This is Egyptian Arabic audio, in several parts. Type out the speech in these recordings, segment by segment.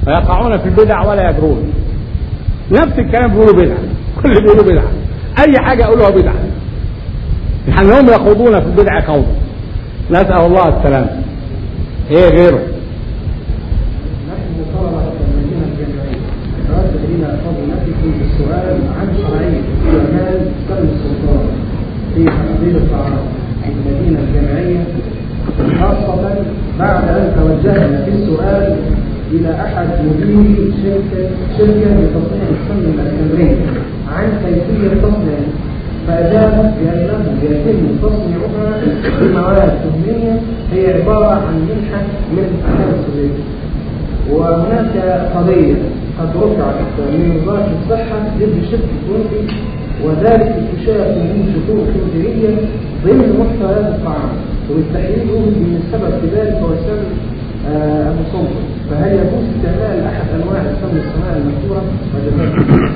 فيقعون في البدع ولا يدرون نفس الكلام بيقولوا بدعة كل بيقولوا بدعة أي حاجة يقولوها بدعة يعني هم يخوضون في البدع خوضا نسأل الله السلامة ايه غيره نحن طلبة المدينة الجامعية نرد إلى فضيلتكم بالسؤال عن شرعية استعمال سلم السلطان في تحضير الطعام في المدينة الجامعية خاصة بعد أن توجهنا في السؤال إلى أحد مديري شركة شركة لتصنيع السمن الأمريكي عن كيفية تصنيعه فأجاب بأنه يتم تصنيعها بمواد سمية هي عبارة عن منحة من الاتحاد السوفيتي وهناك قضية قد رفعت من وزارة الصحة ضد شركة ويندي وذلك اكتشاف من شكوك خنزيرية ضمن محتويات الطعام وبالتحديد وجد من السبب في ذلك هو السمن آه، المصنفر فهل يجوز استعمال أحد أنواع السمن الصناعي المذكورة وجزاكم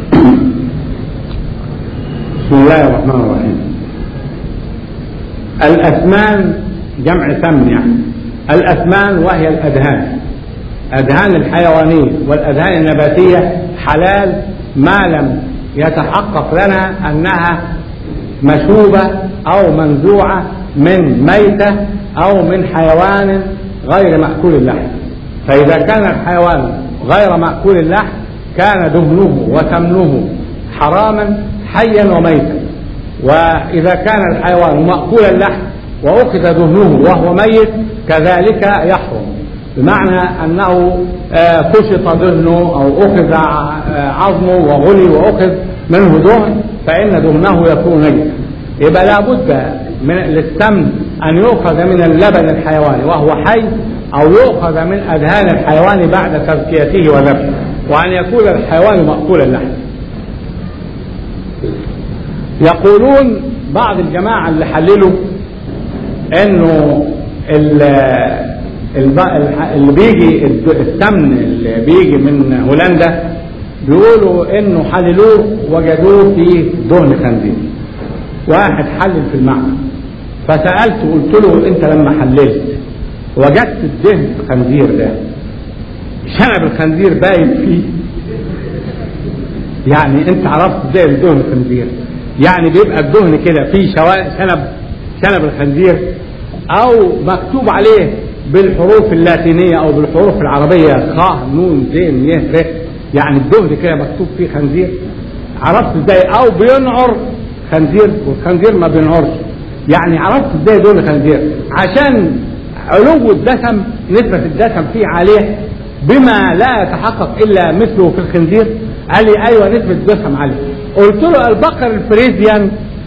بسم الله الرحمن الرحيم الأثمان جمع ثمن يعني الأثمان وهي الأدهان أدهان الحيوانية والأدهان النباتية حلال ما لم يتحقق لنا أنها مشوبة أو منزوعة من ميتة أو من حيوان غير مأكول اللحم فإذا كان الحيوان غير مأكول اللحم كان دهنه وسمنه حراما حيا وميتا وإذا كان الحيوان مأكول اللحم وأخذ دهنه وهو ميت كذلك يحرم بمعنى أنه آه، فشط دهنه أو أخذ آه، عظمه وغلي وأخذ منه دهن فإن دهنه يكون نجسا يبقى لابد من للسمن أن يؤخذ من اللبن الحيواني وهو حي أو يؤخذ من أدهان الحيوان بعد تزكيته وذبحه وأن يكون الحيوان مأكول اللحم يقولون بعض الجماعة اللي حللوا انه ال- الب- اللي بيجي الد- السمن اللي بيجي من هولندا بيقولوا انه حللوه وجدوه فيه دهن خنزير واحد حلل في المعمل فسألته قلت له انت لما حللت وجدت الدهن الخنزير ده شنب الخنزير باين فيه يعني انت عرفت ازاي الدهن الخنزير يعني بيبقى الدهن كده فيه شوا- شنب شنب الخنزير او مكتوب عليه بالحروف اللاتينية او بالحروف العربية خ نون زين ي ر يعني الدهن كده مكتوب فيه خنزير عرفت ازاي او بينعر خنزير والخنزير ما بينعرش يعني عرفت ازاي دهن خنزير عشان علو الدسم نسبة الدسم فيه عالية بما لا يتحقق الا مثله في الخنزير قال لي ايوه نسبة الدسم عالية قلت له البقر الفريزيان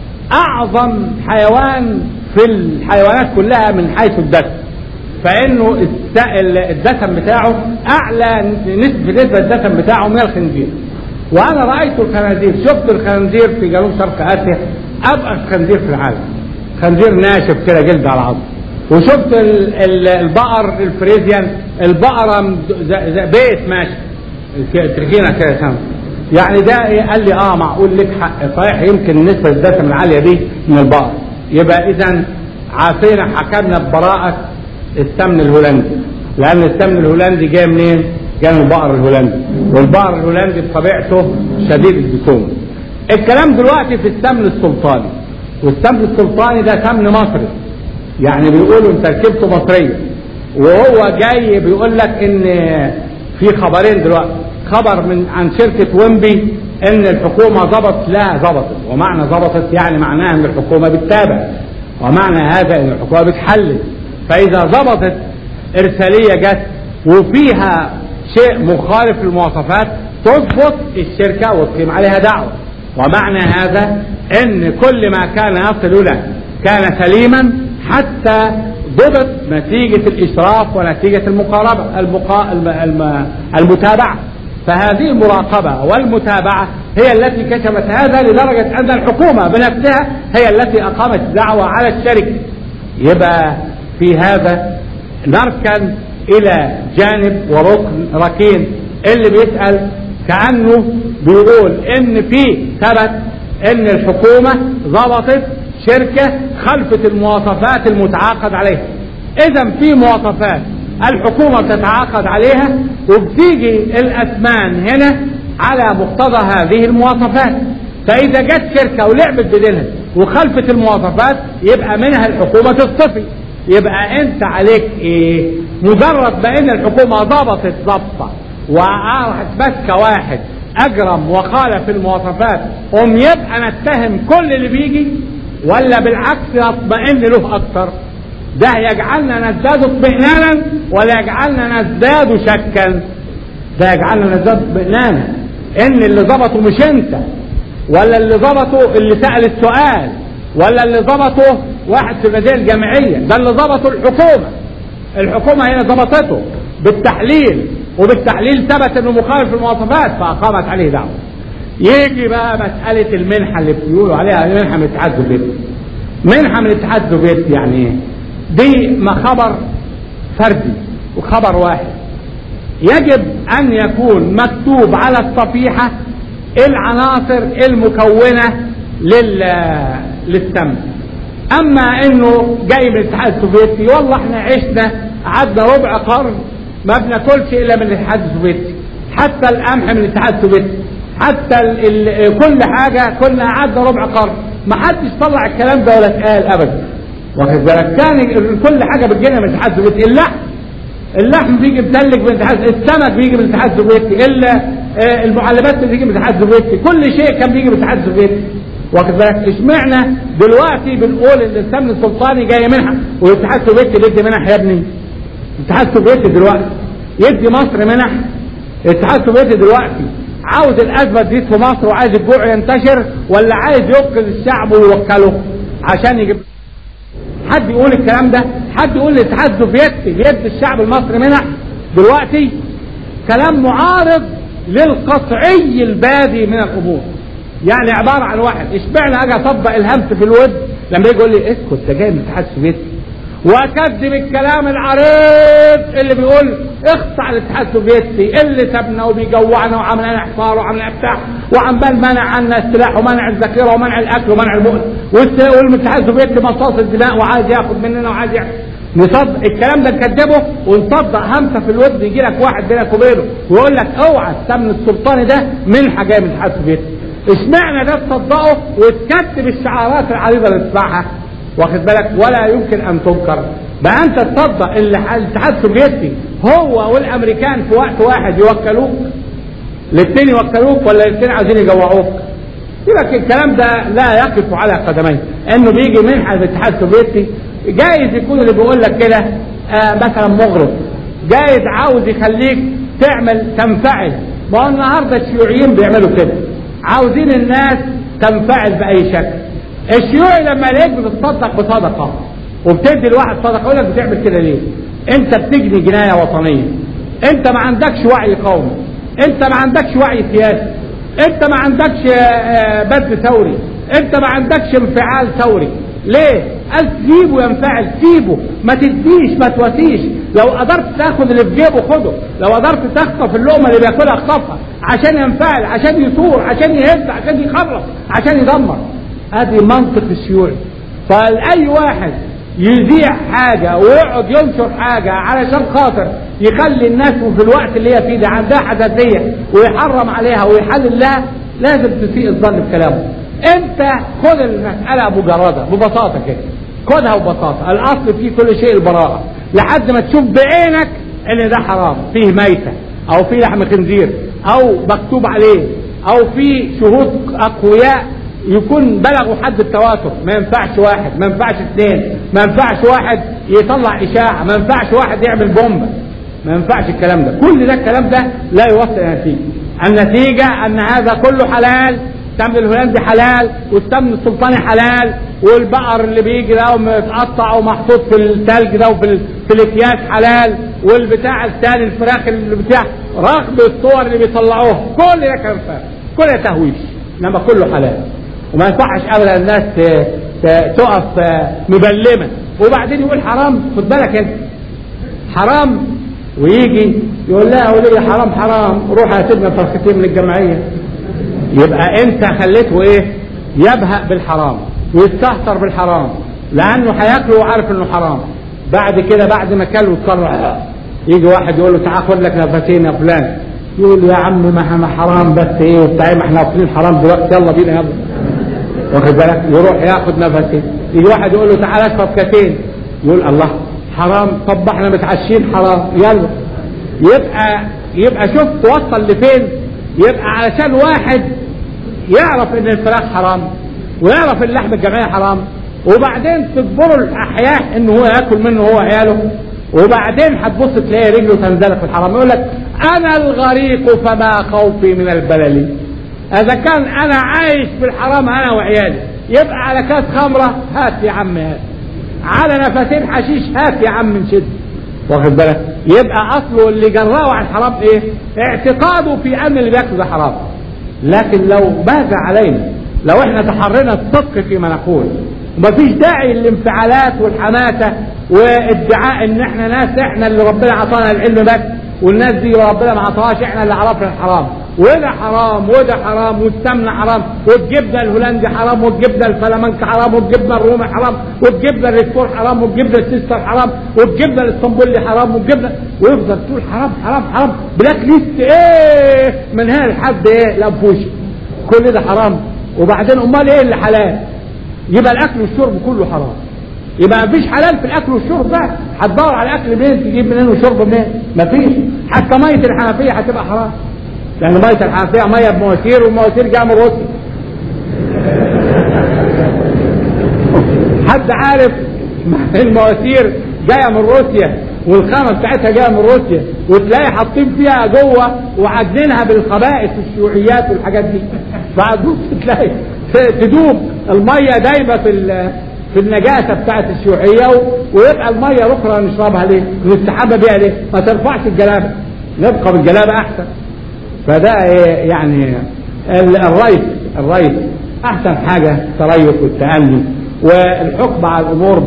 اعظم حيوان في الحيوانات كلها من حيث الدسم فانه الس- ال- الدسم بتاعه اعلى نسبة نسبة الدسم بتاعه من الخنزير وانا رايت الخنازير شفت الخنزير في جنوب شرق اسيا ابقى خنزير في العالم خنزير ناشف كده جلد على عظم وشفت ال- ال- البقر الفريزيان البقرة مد- ز- ز- بيت ماشي ك- تخينة كده سنة يعني ده إيه؟ قال لي اه معقول لك حق صحيح يمكن نسبة الدسم العالية دي من البقر يبقى اذا عافينا حكمنا ببراءة السمن الهولندي لان السمن الهولندي جاي منين؟ جاي من البقر الهولندي والبقر الهولندي بطبيعته شديد الدسوم الكلام دلوقتي في السمن السلطاني والسمن السلطاني ده سمن مصري يعني بيقولوا ان تركيبته مصريه وهو جاي بيقول لك ان في خبرين دلوقتي خبر من عن شركه ويمبي ان الحكومه ضبط لا ضبطت ومعنى ضبطت يعني معناها ان الحكومه بتتابع ومعنى هذا ان الحكومه بتحلل فاذا ضبطت ارساليه جت وفيها شيء مخالف للمواصفات تضبط الشركه وتقيم عليها دعوه ومعنى هذا ان كل ما كان يصل له كان سليما حتى ضبط نتيجة الإشراف ونتيجة المقاربة المقا... الم... الم... المتابعة فهذه المراقبة والمتابعة هي التي كشفت هذا لدرجة أن الحكومة بنفسها هي التي أقامت دعوة على الشركة يبقى في هذا نركن إلى جانب وركن ركين اللي بيسأل كأنه بيقول إن في ثبت إن الحكومة ضبطت شركة خلفت المواصفات المتعاقد عليها إذا في مواصفات الحكومة بتتعاقد عليها وبتيجي الأثمان هنا على مقتضى هذه المواصفات فإذا جت شركة ولعبت بدينها وخلفت المواصفات يبقى منها الحكومة تصطفي يبقى أنت عليك إيه مجرد ما إن الحكومة ضبطت ضبطة وراحت ماسكة واحد أجرم وخالف المواصفات قوم يبقى نتهم كل اللي بيجي ولا بالعكس نطمئن له أكثر ده يجعلنا نزداد اطمئنانا ولا يجعلنا نزداد شكا ده يجعلنا نزداد اطمئنانا ان اللي ظبطه مش انت ولا اللي ظبطه اللي سأل السؤال ولا اللي ظبطه واحد في المدينة الجامعية ده اللي ظبطه الحكومة الحكومة هي ضبطته بالتحليل وبالتحليل ثبت انه مخالف المواصفات فاقامت عليه دعوة يجي بقى مسألة المنحة اللي بيقولوا عليها منحة من الاتحاد السوفيتي منحة من الاتحاد السوفيتي يعني ايه؟ دي ما خبر فردي وخبر واحد يجب ان يكون مكتوب على الصفيحة العناصر المكونة لل للسم اما انه جاي من الاتحاد السوفيتي والله احنا عشنا قعدنا ربع قرن ما بناكلش الا من الاتحاد السوفيتي حتى القمح من الاتحاد السوفيتي حتى ال ال كل حاجه كنا قعدنا ربع قرن ما حدش طلع الكلام ده ولا اتقال ابدا واخد بالك كان كل حاجه بتجينا من الاتحاد السوفيتي اللحم اللحم بيجي متلج من الاتحاد السمك بيجي من الاتحاد السوفيتي المعلبات بتيجي من الاتحاد السوفيتي كل شيء كان بيجي من الاتحاد السوفيتي واخد بالك اشمعنى دلوقتي بنقول ان السمن السلطاني جاي منحه والاتحاد السوفيتي بيدي منح يا ابني الاتحاد السوفيتي دلوقتي يدي مصر منح الاتحاد السوفيتي دلوقتي عاوز الازمه تزيد في مصر وعايز الجوع ينتشر ولا عايز ينقذ الشعب ويوكله عشان يجيب حد يقول الكلام ده حد يقول الاتحاد السوفيتي بيدي الشعب المصري منح دلوقتي كلام معارض للقطعي البادي من الامور يعني عباره عن واحد اشمعنى اجي اطبق الهمس في الود لما يجي يقول لي اسكت ده جاي من الاتحاد السوفيتي واكذب الكلام العريض اللي بيقول اخضع الاتحاد السوفيتي اللي سابنا وبيجوعنا وعمل لنا حصار وعمل لنا بتاع وعمال منع عنا السلاح ومنع الذخيره ومنع الاكل ومنع المؤن والاتحاد السوفيتي مصاص الدماء وعايز ياخد مننا وعايز ياخد نصدق الكلام ده نكذبه ونصدق همسه في الود يجي لك واحد بينك وبينه ويقول لك اوعى السمن السلطاني ده منحه جايه من الاتحاد السوفيتي اشمعنى ده تصدقه وتكتب الشعارات العريضه اللي تسمعها واخد بالك ولا يمكن ان تنكر بقى انت تصدق اللي الاتحاد السوفيتي هو والامريكان في وقت واحد يوكلوك الاثنين يوكلوك ولا الاثنين عايزين يجوعوك يبقى الكلام ده لا يقف على قدميه انه بيجي منحه الاتحاد السوفيتي جايز يكون اللي بيقول لك كده آه مثلا مغرض جايز عاوز يخليك تعمل تنفعل ما هو النهارده الشيوعيين بيعملوا كده عاوزين الناس تنفعل باي شكل الشيوعي لما يلاقيك بتتصدق بصدقه وبتدي لواحد صدقه يقول لك بتعمل كده ليه؟ انت بتجني جنايه وطنيه انت ما عندكش وعي قومي انت ما عندكش وعي سياسي انت ما عندكش بذل ثوري انت ما عندكش انفعال ثوري ليه؟ قال سيبه ينفعل سيبه ما تديش ما تواسيش لو قدرت تاخد اللي في جيبه خده لو قدرت تخطف اللقمه اللي بياكلها اخطفها عشان ينفعل عشان يثور عشان يهز عشان يخرب عشان يدمر ادي منطق الشيوعي فاي واحد يذيع حاجة ويقعد ينشر حاجة علشان خاطر يخلي الناس في الوقت اللي هي فيه ده عندها حساسية ويحرم عليها ويحلل لها لازم تسيء الظن بكلامه انت خد المسألة مجردة ببساطة كده خدها ببساطة الاصل فيه كل شيء البراءة لحد ما تشوف بعينك ان ده حرام فيه ميتة او فيه لحم خنزير او مكتوب عليه او فيه شهود اقوياء يكون بلغوا حد التواتر ما ينفعش واحد ما ينفعش اثنين ما ينفعش واحد يطلع اشاعة ما ينفعش واحد يعمل بومبة ما ينفعش الكلام ده كل ده الكلام ده لا يوصل الى نتيجة النتيجة ان هذا كله حلال السمن الهولندي حلال والسمن السلطاني حلال والبقر اللي بيجي ده متقطع ومحطوط في الثلج ده وفي في الاكياس حلال والبتاع الثاني الفراخ اللي بتاع رغم الصور اللي بيطلعوها كل ده كلام فارغ كل ده تهويش انما كله حلال وما ينفعش ابدا الناس تقف مبلمه وبعدين يقول حرام خد بالك انت حرام ويجي يقول لا ولي حرام حرام روح هات لنا فرختين من الجمعيه يبقى انت خليته ايه يبهأ بالحرام ويستهتر بالحرام لانه هياكله وعارف انه حرام بعد كده بعد ما كل واتكرر يجي واحد يقول له تعال خد لك نفسين يا فلان يقول له يا عم ما احنا حرام بس ايه وبتاع ما احنا واكلين حرام دلوقتي يلا بينا يلا واخد بالك يروح ياخد نفسين يجي واحد يقول له تعال اشرب كاسين يقول الله حرام طب احنا متعشين حرام يلا يبقى يبقى شوف توصل لفين يبقى علشان واحد يعرف ان الفراخ حرام ويعرف ان اللحم الجمعية حرام وبعدين تجبره الاحياء ان هو ياكل منه هو عياله وبعدين هتبص تلاقي رجله تنزلق في الحرام يقول لك انا الغريق فما خوفي من البلل اذا كان انا عايش في الحرام انا وعيالي يبقى على كاس خمره هات يا عم هات على نفسين حشيش هات يا عم نشد واخد بالك يبقى اصله اللي جراه على الحرام ايه اعتقاده في ان اللي بياكل ده حرام لكن لو باز علينا لو احنا تحرينا الصدق فيما نقول ومفيش داعي للانفعالات والحماسة وادعاء ان احنا ناس احنا اللي ربنا عطانا العلم بس والناس دي ربنا ما عطاهاش احنا اللي عرفنا الحرام وده حرام وده حرام والسمنة حرام والجبنة الهولندي حرام والجبنة الفلامنك حرام والجبنة الرومي حرام والجبنة الريكفور حرام والجبنة السيستر حرام والجبنة الاسطنبولي حرام والجبنة ويفضل تقول حرام حرام حرام بلاك ليست ايه من هنا لحد ايه لانفوشي كل ده حرام وبعدين امال ايه اللي حلال يبقى الاكل والشرب كله حرام يبقى مفيش حلال في الاكل والشرب بقى هتدور على الاكل منين تجيب منين والشرب منين مفيش حتى ميه الحنفيه هتبقى حرام لان ميه الحنفيه ميه بمواسير والمواسير جايه من روسيا حد عارف المواسير جايه من روسيا والخامه بتاعتها جايه من روسيا وتلاقي حاطين فيها جوه وعدلينها بالخبائث الشيوعيات والحاجات دي فهتبص تلاقي تدوب الميه دايبه في في النجاسه بتاعت الشيوعيه ويبقى الميه الاخرى نشربها ليه؟ نستحبى بيها ليه؟ ما ترفعش الجلابه نبقى بالجلابه احسن فده يعني الريث الريث احسن حاجه التريث والتأني والحكم على الامور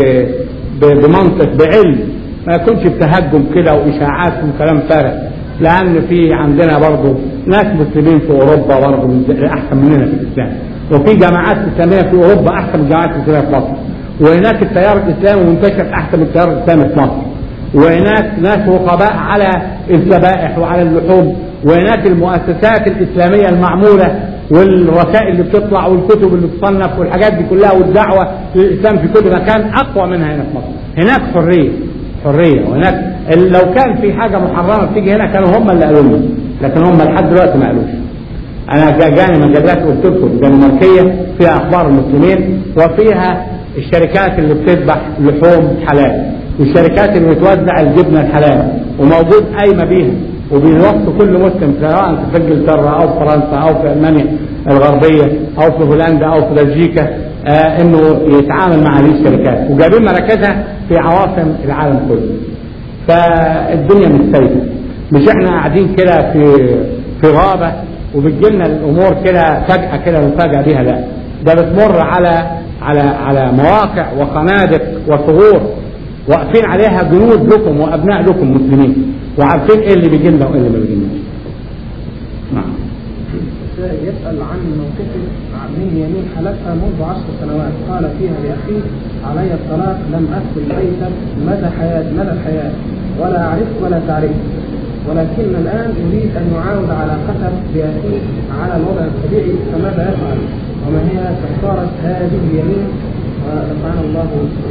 بمنطق بعلم ما يكونش بتهجم كده واشاعات وكلام فارغ لان في عندنا برضه ناس مسلمين في اوروبا برضه احسن مننا في الاسلام وفي جماعات اسلاميه في اوروبا احسن من الجماعات الاسلاميه في مصر وهناك التيار الاسلامي منتشر احسن من التيار الاسلامي في مصر وهناك ناس رقباء على الذبائح وعلى اللحوم وهناك المؤسسات الاسلاميه المعموله والرسائل اللي بتطلع والكتب اللي بتصنف والحاجات دي كلها والدعوه للاسلام في كل مكان اقوى منها هنا في مصر هناك حريه حريه وهناك لو كان في حاجه محرمه بتيجي هنا كانوا هم اللي قالوا لنا لكن هم لحد دلوقتي ما قالوش انا جاني مجلات قلت لكم الدنماركيه فيها اخبار المسلمين وفيها الشركات اللي بتذبح لحوم حلال والشركات اللي بتوزع الجبنه الحلال وموجود قايمه بيها وبيوصوا كل مسلم سواء في انجلترا او في فرنسا او في المانيا الغربيه او في هولندا او في بلجيكا آه انه يتعامل مع هذه الشركات وجايبين مراكزها في عواصم العالم كله فالدنيا مش سايبه مش احنا قاعدين كده في في غابه وبتجيلنا الامور كده فجاه كده نفاجئ بيها لا ده بتمر على على على مواقع وخنادق وثغور واقفين عليها جنود لكم وابناء لكم مسلمين وعارفين ايه اللي بيجي لنا وايه اللي ما بيجيلناش. نعم. يسأل عن موقفه من يمين حلفها منذ عشر سنوات قال فيها لأخيه علي الطلاق لم أدخل بيتك مدى حياة مدى الحياة ولا أعرفك ولا تعرفك ولكن الآن يريد أن يعاود علاقته بأخيه على الوضع الطبيعي فماذا يفعل؟ وما هي كفارة هذه اليمين ونفعنا الله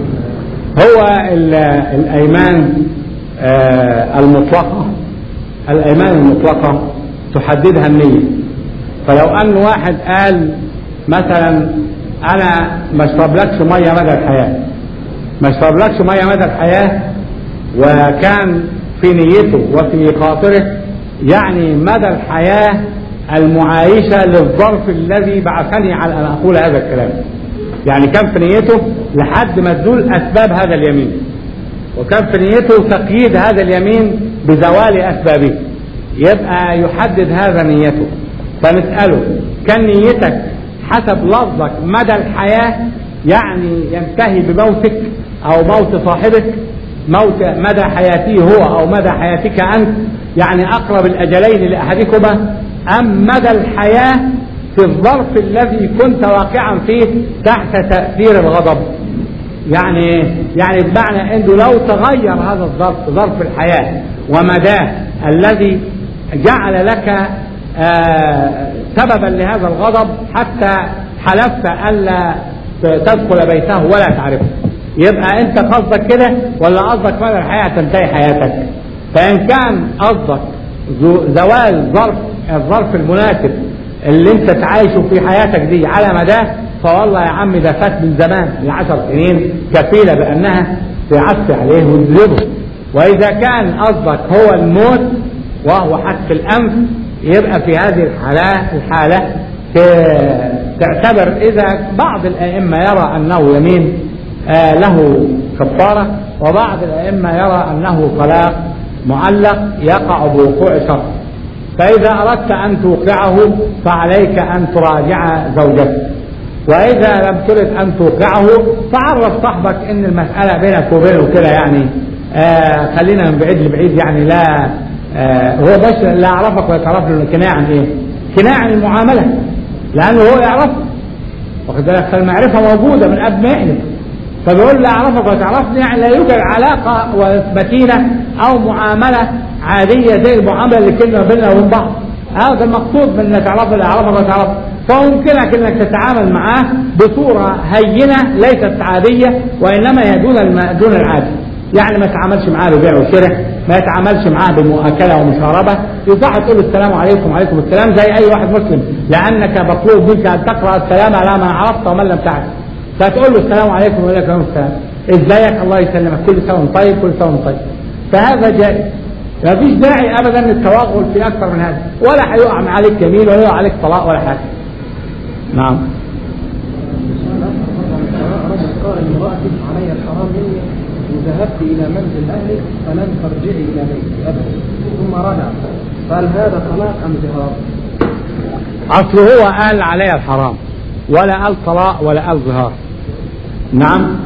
هو الأيمان آه المطلقة الأيمان المطلقة تحددها النية فلو أن واحد قال مثلا أنا ما اشربلكش مية مدى الحياة ما اشربلكش مية مدى الحياة وكان في نيته وفي خاطره يعني مدى الحياة المعايشة للظرف الذي بعثني على أن أقول هذا الكلام يعني كان في نيته لحد ما تزول أسباب هذا اليمين وكان في نيته تقييد هذا اليمين بزوال أسبابه يبقى يحدد هذا نيته فنسأله كان نيتك حسب لفظك مدى الحياة يعني ينتهي بموتك أو موت صاحبك موت مدى حياته هو أو مدى حياتك أنت يعني أقرب الأجلين لأحدكما أم مدى الحياة في الظرف الذي كنت واقعا فيه تحت تأثير الغضب يعني إيه؟ يعني بمعنى انه لو تغير هذا الظرف ظرف الحياه ومداه الذي جعل لك آه سببا لهذا الغضب حتى حلفت الا تدخل بيته ولا تعرفه يبقى انت قصدك كده ولا قصدك مدى الحياه تنتهي حياتك فان كان قصدك زوال ظرف الظرف المناسب اللي انت تعايشه في حياتك دي على مداه فوالله يا عم ده فات من زمان العشر سنين كفيله بانها تعفي عليه وتذبه واذا كان قصدك هو الموت وهو حتف الانف يبقى في هذه الحالة الحالة تعتبر إذا بعض الأئمة يرى أنه يمين آه له كفارة وبعض الأئمة يرى أنه طلاق معلق يقع بوقوع شرط فإذا أردت أن توقعه فعليك أن تراجع زوجتك وإذا لم ترد أن توقعه فعرف صاحبك أن المسألة بينك وبينه كده يعني آه خلينا من بعيد لبعيد يعني لا آه هو بس لا يعرفك ولا تعرف له كناية عن ايه؟ كناية عن المعاملة لأنه هو يعرف واخد بالك فالمعرفة موجودة من قبل ما يحلف فبيقول لا أعرفك ولا تعرفني يعني لا يوجد علاقة متينة أو معاملة عادية زي المعاملة اللي كنا بيننا وبين بعض هذا المقصود من انك تعرف لا أعرفك ولا تعرف فيمكنك انك تتعامل معاه بصورة هينة ليست عادية وإنما هي دون دون العادي يعني ما تعاملش معاه ببيع وشراء ما يتعاملش معاه بمؤاكلة ومشاربة يصح تقول السلام عليكم وعليكم السلام زي أي واحد مسلم لأنك مطلوب منك أن تقرأ السلام على من عرفت ومن لم تعرف فتقول له السلام عليكم ويقول لك السلام ازيك الله يسلمك كل سنة وانت طيب كل سنة وانت طيب فهذا جائز ما فيش داعي ابدا للتوغل في اكثر من هذا ولا هيقع عليك يمين ولا يقع عليك طلاق ولا حاجه نعم رجل قال لامرأتي علي الحرام مني وذهبت إلى منزل أهلك فلن ترجعي إلى بيتي أبدا ثم رجع قال هذا طلاق أم زهار؟ اصل هو قال علي الحرام ولا قال طلاق ولا قال ظهار نعم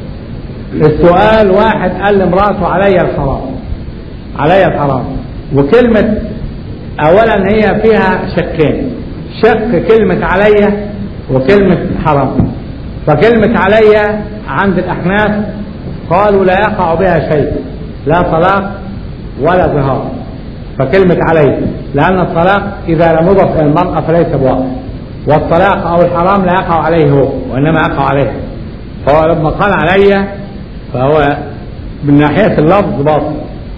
السؤال واحد قال لامرأته علي الحرام علي الحرام وكلمة أولا هي فيها شكين شك كلمة علي وكلمة حرام فكلمة علي عند الأحناف قالوا لا يقع بها شيء لا طلاق ولا ظهار فكلمة علي لأن الطلاق إذا لم يضف إلى المرأة فليس بواقع والطلاق أو الحرام لا يقع عليه هو وإنما يقع عليه فهو لما قال علي فهو من ناحية اللفظ باطل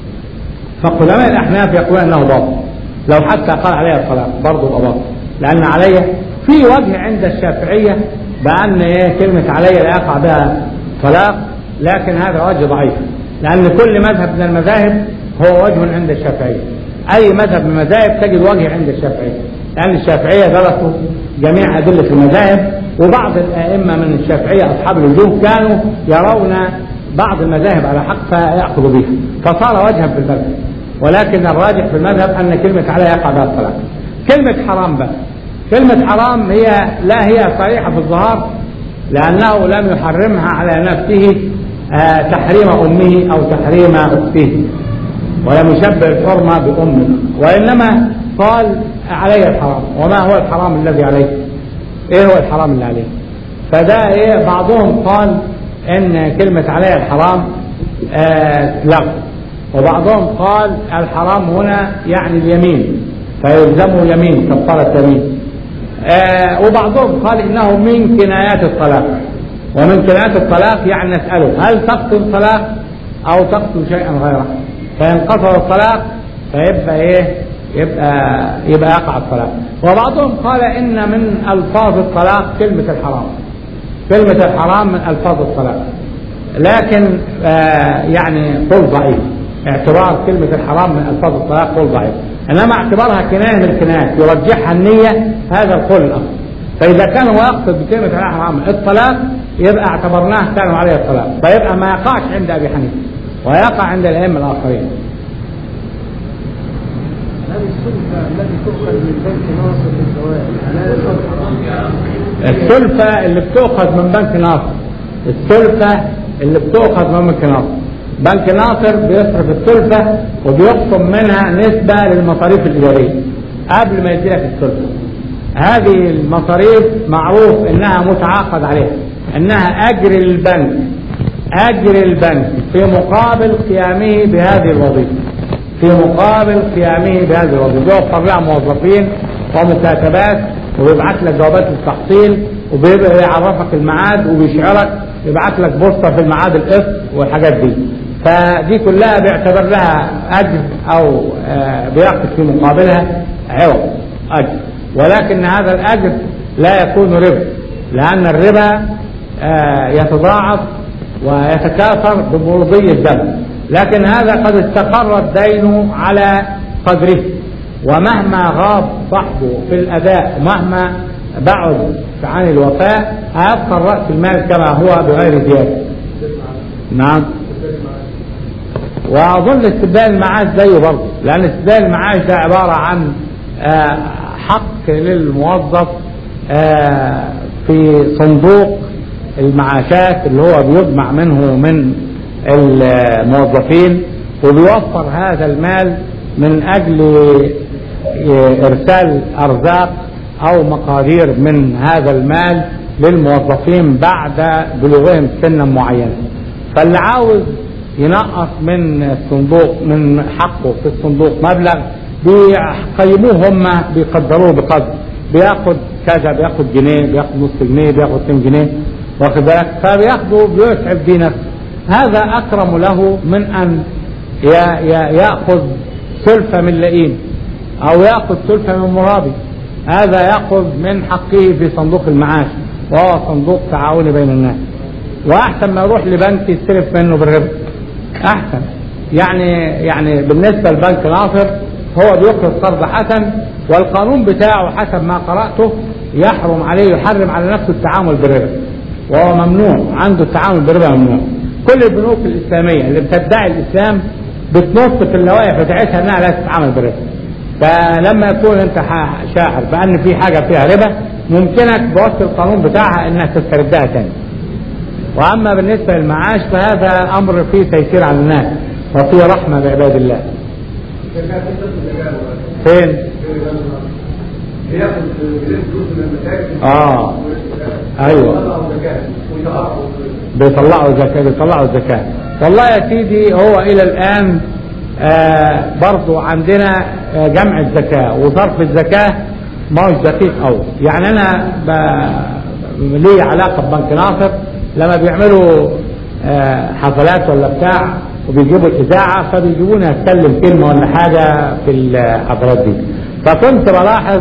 فقدماء الأحناف يقولون أنه باطل لو حتى قال علي الطلاق برضه يبقى باطل لأن علي في وجه عند الشافعية بأن إيه كلمة علي لا يقع بها طلاق لكن هذا وجه ضعيف لأن كل مذهب من المذاهب هو وجه عند الشافعية أي مذهب من المذاهب تجد وجه عند الشافعية لأن الشافعية درسوا جميع أدلة المذاهب وبعض الأئمة من الشافعية أصحاب الوجوه كانوا يرون بعض المذاهب على حق فيأخذوا بها فصار وجها في المذهب ولكن الراجح في المذهب أن كلمة على يقع بها الطلاق كلمة حرام بقى كلمة حرام هي لا هي صريحة في الظهار لأنه لم يحرمها على نفسه آه تحريم أمه أو تحريم أخته ولم يشبه الحرمة بأمه وإنما قال علي الحرام وما هو الحرام الذي عليه ايه هو الحرام اللي عليه فده ايه بعضهم قال ان كلمة علي الحرام آه لغو وبعضهم قال الحرام هنا يعني اليمين فيلزمه يمين كفارة يمين آه وبعضهم قال انه من كنايات الطلاق ومن كنايات الطلاق يعني نسأله هل تقتل الطلاق او تقتل شيئا غيره فإن قصر الطلاق فيبقى ايه يبقى يبقى يقع الطلاق وبعضهم قال ان من الفاظ الطلاق كلمة الحرام كلمة الحرام من الفاظ الطلاق لكن آه يعني قول ضعيف اعتبار كلمة الحرام من الفاظ الطلاق قول ضعيف انما اعتبارها كناية من الكنايات يرجحها النية هذا القول الاصل فاذا كان هو يقصد بكلمة الحرام الطلاق يبقى اعتبرناه كانوا عليه الطلاق فيبقى ما يقعش عند ابي حنيفه ويقع عند الائمه الاخرين هذه السلفة التي تؤخذ من بنك ناصر للزواج لا السلفة اللي بتؤخذ من بنك ناصر السلفة اللي بتؤخذ من بنك ناصر بنك ناصر بيصرف السلفة وبيخصم منها نسبة للمصاريف الإدارية قبل ما يديلك السلفة هذه المصاريف معروف انها متعاقد عليها انها اجر للبنك أجر البنك في مقابل قيامه بهذه الوظيفة في مقابل قيامه بهذه الوظيفة بيوفر لها موظفين ومكاتبات وبيبعت لك جوابات التحصيل وبيبقى يعرفك الميعاد وبيشعرك يبعت لك بوسطة في الميعاد القسط والحاجات دي فدي كلها بيعتبر لها أجر أو آه، بياخد في مقابلها عوض أجر ولكن هذا الأجر لا يكون ربا لأن الربا آه، يتضاعف ويتكاثر بمرضي الدم لكن هذا قد استقر الدين على قدره ومهما غاب صاحبه في الأداء ومهما بعد عن الوفاء هيبقى رأس المال كما هو بغير زيادة نعم وأظن استبدال المعاش زيه برضه لأن استبدال المعاش ده عبارة عن آه، حق للموظف آه، في صندوق المعاشات اللي هو بيجمع منه من الموظفين وبيوفر هذا المال من أجل إرسال أرزاق أو مقادير من هذا المال للموظفين بعد بلوغهم سنا معينة فاللي عاوز ينقص من الصندوق من حقه في الصندوق مبلغ بيقيموه هم بيقدروه بقدر بياخد كذا بياخد جنيه بياخد نص جنيه بياخد 2 جنيه واخد بالك فبياخده بيسعف بيه نفسه هذا اكرم له من ان ي- ي- ياخذ سلفه من لئيم او ياخذ سلفه من مرابي هذا ياخذ من حقه في صندوق المعاش وهو صندوق تعاوني بين الناس واحسن ما يروح لبنك يستلف منه بالربا احسن يعني يعني بالنسبه لبنك ناصر هو بيقرض قرض حسن والقانون بتاعه حسب ما قراته يحرم عليه يحرم على نفسه التعامل بالربا وهو ممنوع عنده التعامل بالربا ممنوع كل البنوك الاسلاميه اللي بتدعي الاسلام بتنص في اللوائح بتاعتها انها لا تتعامل بالربا فلما يكون انت ح- شاعر بان في حاجه فيها ربا ممكنك بوصف القانون بتاعها انك تستردها تاني واما بالنسبه للمعاش فهذا امر فيه تيسير على الناس وفيه رحمه بعباد الله فين بياخد بيلم فلوس من المساجد اه ايوه ويطلعوا زكاة ويطلعوا بيطلعوا زكاة بيطلعوا زكاة والله يا سيدي هو إلى الآن آه برضو عندنا آه جمع الزكاة وصرف الزكاة ما هوش دقيق أوي يعني أنا ب... لي علاقة ببنك ناصر لما بيعملوا آه حفلات ولا بتاع وبيجيبوا الإذاعة فبيجيبوني أتكلم كلمة ولا حاجة في الحفلات دي فكنت بلاحظ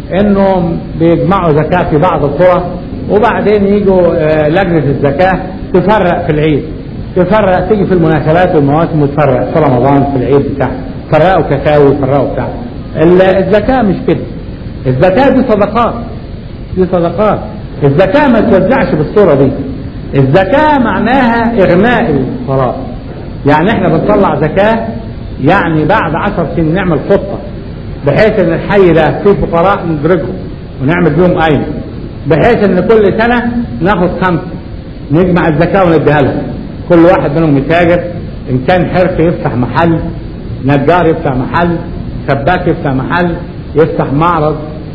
انهم بيجمعوا زكاة في بعض القرى وبعدين يجوا آه، لجنة الزكاة تفرق في العيد تفرق تيجي في المناسبات والمواسم وتفرق في رمضان في العيد بتاع فرقوا كاكاو وفرقوا بتاع ال- الزكاة مش كده الزكاة دي صدقات دي صدقات الزكاة ما توزعش بالصورة دي الزكاة معناها إغناء الفقراء يعني احنا بنطلع زكاة يعني بعد عشر سنين نعمل خطة بحيث ان الحي ده فيه فقراء ندرجهم ونعمل بيهم قايمة بحيث ان كل سنة ناخد خمسة نجمع الزكاة ونديها لهم كل واحد منهم يتاجر ان كان حرفي يفتح محل نجار يفتح محل سباك يفتح محل يفتح معرض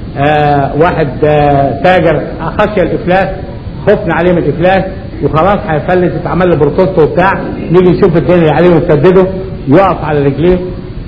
آه واحد آه تاجر خشي الافلاس خفنا عليه من الافلاس وخلاص هيفلس يتعمل له بروتوست وبتاع نيجي نشوف الدين اللي عليه ونسدده يقف على رجليه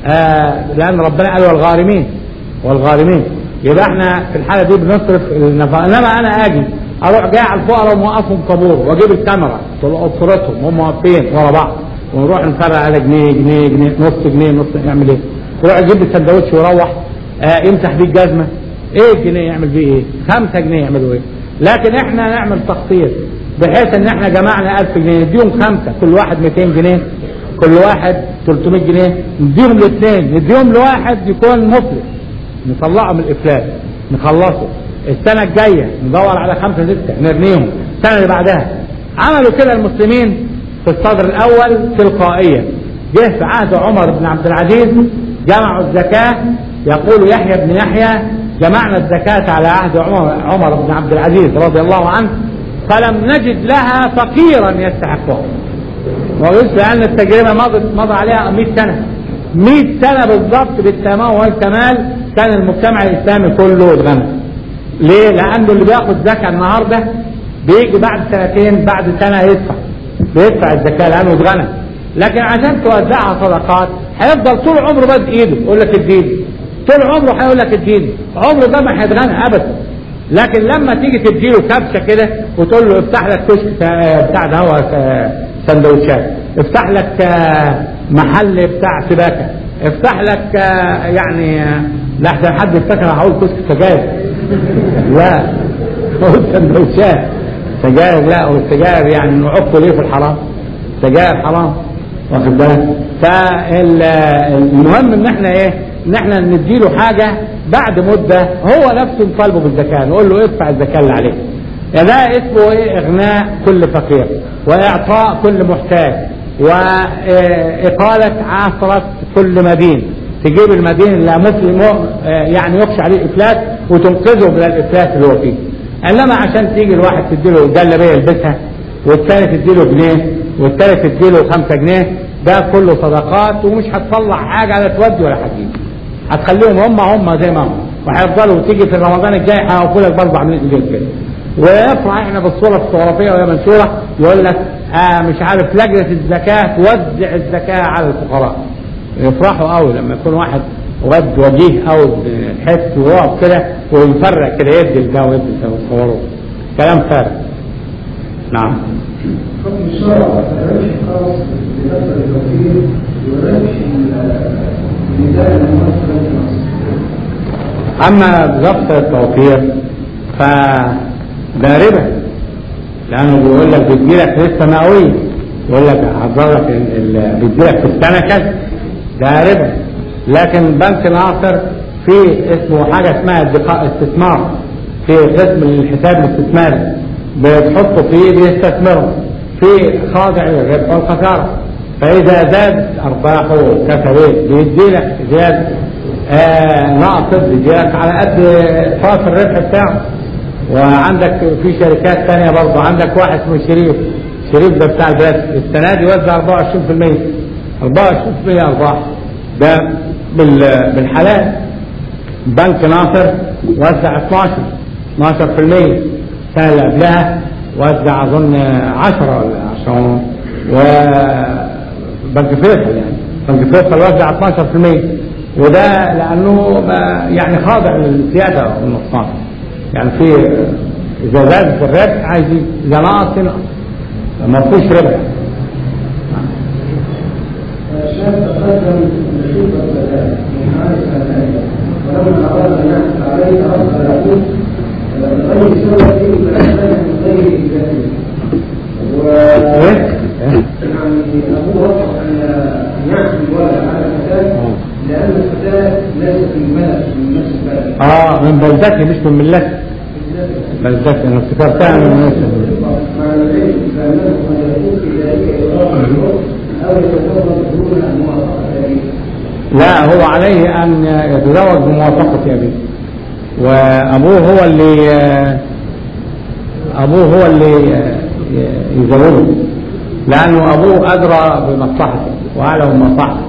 آه لان ربنا قال والغارمين والغارمين يبقى احنا في الحاله دي بنصرف النفقه انما انا اجي اروح جاي على الفقراء وموقفهم طابور واجيب الكاميرا تلقط صورتهم وهم واقفين ورا بعض ونروح نفرق على جنيه جنيه جنيه نص جنيه نص نعمل ايه؟ يروح يجيب لي سندوتش ويروح آه يمسح بيه الجزمه ايه الجنيه يعمل بيه ايه؟ خمسة جنيه يعملوا ايه؟ لكن احنا نعمل تخطيط بحيث ان احنا جمعنا 1000 جنيه نديهم خمسه كل واحد 200 جنيه كل واحد 300 جنيه نديهم الاثنين نديهم لواحد يكون مفلس نطلعه من الافلاس نخلصه السنه الجايه ندور على خمسه سته نرميهم السنه اللي بعدها عملوا كده المسلمين في الصدر الاول تلقائيا جه في عهد عمر بن عبد العزيز جمعوا الزكاه يقول يحيى بن يحيى جمعنا الزكاه على عهد عمر, عمر بن عبد العزيز رضي الله عنه فلم نجد لها فقيرا يستحقها ويقول لأن التجربة مضت مضى عليها 100 سنة 100 سنة بالضبط بالتمام والكمال كان المجتمع الإسلامي كله اتغنى ليه؟ لأنه اللي بياخد زكاة النهاردة بيجي بعد سنتين بعد سنة يدفع بيدفع الزكاه لانه اتغنى لكن عشان توزعها صدقات هيفضل طول عمره بس ايده يقول لك اديني طول عمره هيقول لك اديني عمره ده ما هيتغنى ابدا لكن لما تيجي تديله كبشه كده وتقول له افتح لك كشك آه، بتاع ده هو آه، سندوتشات افتح لك آه، محل بتاع سباكه افتح لك آه، يعني آه، لحسن حد يفتكر هقول كشك سجاير لا هو سندوتشات سجاير لا والسجاير يعني نعق ليه في الحرام سجاير حرام واخد بالك فالمهم ان احنا ايه ان احنا نديله حاجه بعد مده هو نفسه نطالبه بالزكاه نقول له ادفع الزكاه اللي عليك يعني ده اسمه ايه اغناء كل فقير واعطاء كل محتاج واقاله عثره كل مدين تجيب المدين اللي مفل يعني يخشى عليه الافلاس وتنقذه من الافلاس اللي هو فيه انما عشان تيجي الواحد تديله جلابيه يلبسها والثاني تديله جنيه والثالث تديله خمسة جنيه ده كله صدقات ومش هتصلح حاجه لا تودي ولا هتجيب هتخليهم هم هم زي ما هم وهيفضلوا تيجي في رمضان الجاي هيوفوا لك برضه عاملين زي كده ويفرح احنا بالصوره الفوتوغرافيه وهي منشوره يقول لك آه مش عارف لجنه الزكاه توزع الزكاه على الفقراء يفرحوا قوي لما يكون واحد ود وجيه قوي حس ويقف كده ويفرق كده يدي لده ويدي لده ويصوره كلام فارغ نعم حكم الشرع الربح خاص بمثل الوكيل وربح الميزان المصري في مصر اما ضبط التوفير فده ربا لانه بيقول لك بيديلك لسه مئويه يقول لك حضرتك بيديلك في السنه كذا ده ربا لكن بنك ناصر في اسمه حاجه اسمها ادخاء استثمار في قسم الحساب الاستثماري بتحطه فيه بيستثمره في خاضع للربح والخساره فاذا زاد ارباحه كسبت بيدي لك زياده آه ناقص بيدي لك على قد فاصل الربح بتاعه وعندك في شركات تانية برضه عندك واحد اسمه شريف شريف ده بتاع البلاد السنه دي وزع 24% 24% ارباح ده بال- بالحلال بنك ناصر وزع 12 12% السنه اللي قبلها وزع اظن 10 ولا 10 وبنك فيصل يعني بنك فيصل وزع 12% وده لانه ما- يعني خاضع للزياده والنقصان يعني في اذا زاد في الربح عايز يزيد. اذا نقص ينقص ما فيهوش ربح الشاب تقدم نشوط الزكاة من حوالي سنتين ولما أراد أن يحصل عليه أراد يقول غير سوى فيه فأحسن من غير إجابته ايه؟ إيه؟ يعني أبوه وصف أن أن يحمل الولد على الفتاة لأن الفتاة ليست من بلد من نفس البلد اه من بلدتي مش من ملتي بلدتي انا افتكرتها من ملتي مع العلم فأنه قد يكون في ذلك إضافة الوقت أو يتفضل دون الموافقة عليه لا هو عليه ان يتزوج بموافقة ابيه وابوه هو اللي ابوه هو اللي يزوجه لانه ابوه ادرى بمصلحته واعلم بمصلحته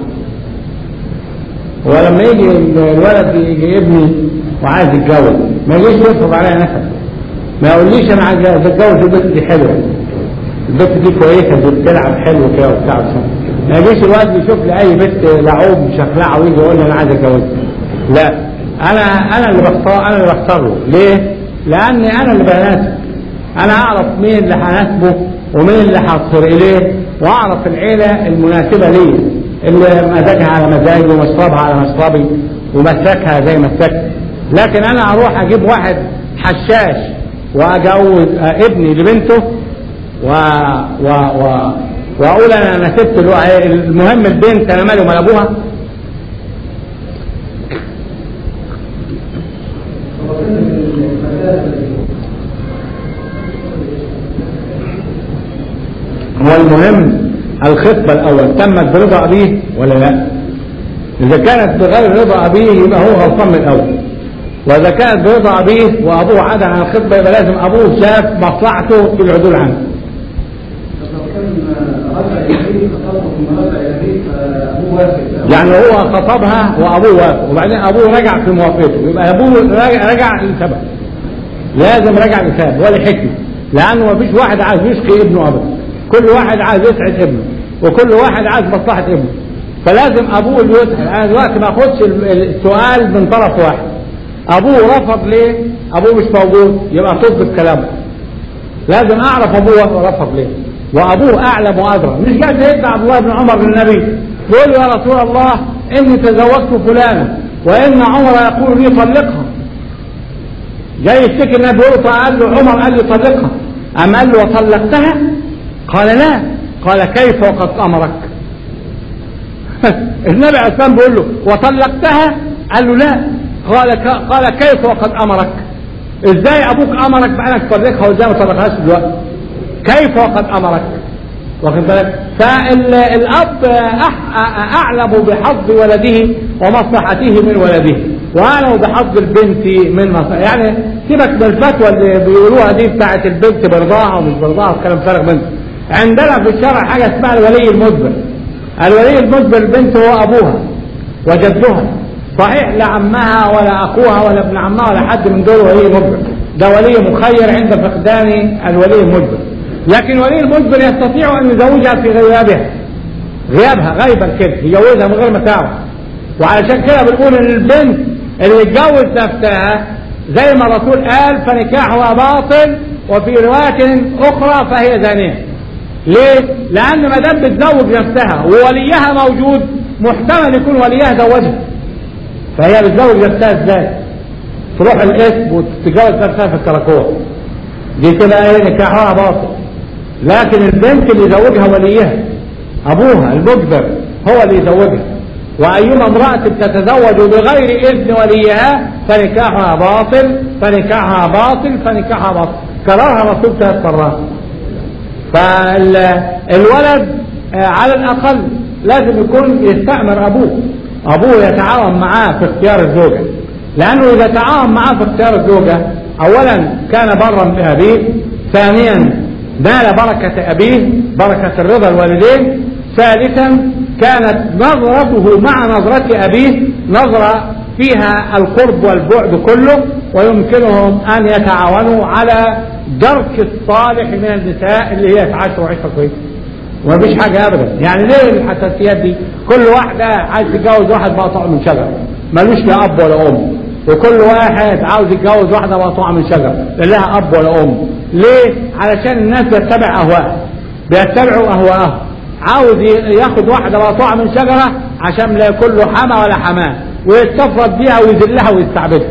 ولما يجي الولد يجي ابني وعايز يتجوز ما يجيش يفرض عليا نفسه ما يقوليش انا عايز اتجوز البنت دي حلوه البنت دي كويسه دي بتلعب حلو كده وبتاع وبتاع. ما يجيش الواد يشوف لي اي بنت لعوب شكلها ويجي يقول لي انا عايز اتجوزها لا انا انا اللي بختار انا اللي بختار له ليه؟ لاني انا اللي بناسب انا اعرف مين اللي هناسبه ومين اللي هصر اليه واعرف العيله المناسبه لي اللي مزاجها على مزاجي ومشربها على مشربي ومسكها زي مسكت لكن انا اروح اجيب واحد حشاش واجوز آه، ابني لبنته و و و واقول انا انا سبت له- المهم البنت انا مالي ومال ابوها هو المهم الخطبة الأول تمت برضا أبيه ولا لا؟ إذا كانت بغير رضا أبيه يبقى هو غلطان من الأول. وإذا كانت برضا أبيه وأبوه عدل عن الخطبة يبقى لازم أبوه شاف مصلحته في العدول عنه. لو كان رجع يديه خطبه ثم رجع يديه فهو وافق يعني هو خطبها وأبوه وافق وبعدين أبوه رجع في موافقته يبقى أبوه رجع, رجع لسبب. لازم رجع لسبب ولا حكمة. لأنه ما فيش واحد عايز يشقي ابنه أبدا. كل واحد عايز يسعد ابنه وكل واحد عايز مصلحة ابنه فلازم ابوه اللي يسأل انا دلوقتي ما اخدش السؤال من طرف واحد ابوه رفض ليه ابوه مش موجود يبقى تضبط كلامه لازم اعرف ابوه رفض ليه وابوه اعلم وادرى مش جاي سيدنا عبد الله بن عمر للنبي يقول يا رسول الله اني تزوجت فلانا وان عمر يقول لي طلقها جاي يشتكي النبي يقول قال له عمر قال لي طلقها أم قال له وطلقتها قال لا قال كيف وقد أمرك النبي عليه السلام بيقول له وطلقتها قال له لا قال قال كيف وقد أمرك ازاي ابوك امرك بانك تطلقها وازاي ما طلقهاش دلوقتي كيف وقد امرك واخد بالك فالاب اعلم بحظ ولده ومصلحته من ولده واعلم بحظ البنت من مصلحته يعني سيبك من الفتوى اللي بيقولوها دي بتاعت البنت برضاها ومش برضاها والكلام فارغ منه عندنا في الشرع حاجه اسمها الولي المجبر الولي المجبر البنت هو ابوها وجدها صحيح لا عمها ولا اخوها ولا ابن عمها ولا حد من دول ولي مجبر ده ولي مخير عند فقدان الولي المجبر لكن ولي المجبر يستطيع ان يزوجها في غيابها غيابها غيبا كده يجوزها من غير ما تعرف وعلشان كده بنقول ان البنت اللي تجوز نفسها زي ما الرسول قال فنكاحها باطل وفي رواية أخرى فهي زانية. ليه؟ لأن ما دام بتزوج نفسها ووليها موجود محتمل يكون وليها زوجها. فهي بتزوج نفسها ازاي؟ تروح الاسم وتتجوز نفسها في الكراكوع. دي كده ايه نكاحها باطل. لكن البنت اللي يزوجها وليها ابوها المجبر هو اللي يزوجها. وأيما امرأة تتزوج بغير إذن وليها فنكاحها باطل فنكاحها باطل فنكاحها باطل كررها الرسول ثلاث مرات فالولد على الأقل لازم يكون يستأمر أبوه أبوه يتعاون معاه في اختيار الزوجة لأنه إذا تعاون معاه في اختيار الزوجة أولا كان برا بأبيه ثانيا نال بركة أبيه بركة الرضا الوالدين ثالثا كانت نظرته مع نظرة أبيه نظرة فيها القرب والبعد كله ويمكنهم أن يتعاونوا على درك الصالح من النساء اللي هي تعاشر وعيشة كويسة ومفيش حاجة أبدا يعني ليه الحساسيات دي كل واحدة عايز تتجوز واحد مقطوع من شجر ملوش لا أب ولا أم وكل واحد عاوز يتجوز واحدة مقطوعة من شجر لا لها أب ولا أم ليه؟ علشان الناس بتتبع أهواء بيتبعوا أهواءهم عاوز ياخد واحدة مقطوعة من شجرة عشان لا يكون له حما ولا حماه ويتفرد بيها ويذلها ويستعبدها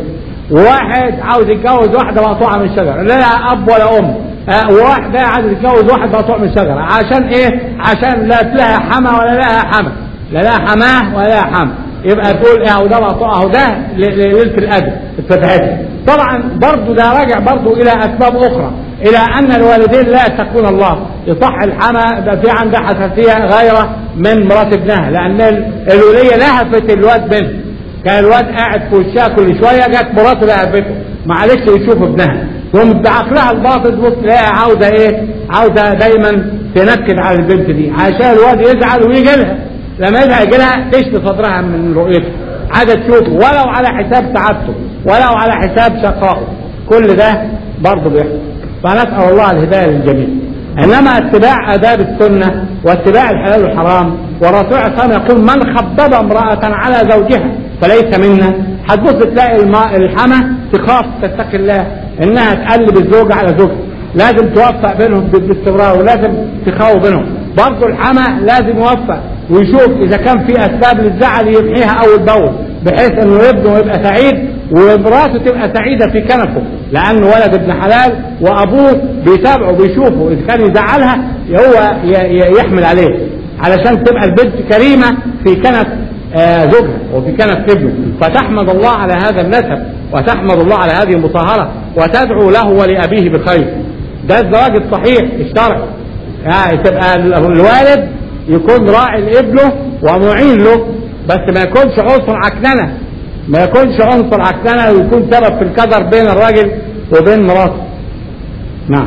وواحد عاوز يتجوز واحدة مقطوعة من شجرة لا لها أب ولا أم آه وواحدة عاوز يتجوز واحد مقطوع من شجرة عشان إيه؟ عشان لا لها حما ولا لها حما لا لها حماه ولا لها حما يبقى تقول ايه ده مقطوع اهو ده ليله الادب اتفتحت طبعا برضه ده راجع برضه الى اسباب اخرى الى ان الوالدين لا يتقون الله يصح الحما يبقى في عندها حساسيه غيره من مرات ابنها لان الوليه لهفت الواد منه كان الواد قاعد في وشها كل شويه جت مراته لهفته معلش يشوف ابنها ثم بعقلها الباطن تبص تلاقيها عاوزه ايه؟ عاوزه دايما تنكد على البنت دي عشان الواد يزعل ويجي لها لما يزعل يجي لها تشفي صدرها من رؤيته عايزه تشوفه ولو على حساب سعادته ولو على حساب شقائه كل ده برضه بيحصل فنسال الله الهدايه للجميع انما اتباع اداب السنه واتباع الحلال والحرام والرسول صلى الله عليه وسلم يقول من خبب امراه على زوجها فليس منا هتبص تلاقي الماء الحما تخاف تتقي الله انها تقلب الزوج على زوجها لازم توفق بينهم باستمرار ولازم تخاوي بينهم برضه الحما لازم يوفق ويشوف اذا كان في اسباب للزعل يمحيها اول باول بحيث انه ابنه يبقى سعيد ومراته تبقى سعيده في كنفه لانه ولد ابن حلال وابوه بيتابعه بيشوفه اذا كان يزعلها هو يحمل عليه علشان تبقى البنت كريمه في كنف آه زوجها وفي كنف ابنه فتحمد الله على هذا النسب وتحمد الله على هذه المطهره وتدعو له ولابيه بخير ده الزواج الصحيح الشرعي يعني تبقى الوالد يكون راعي لابنه ومعين له بس ما يكونش عنصر عكننه ما يكونش عنصر عكننه ويكون سبب في الكدر بين الراجل وبين مراته نعم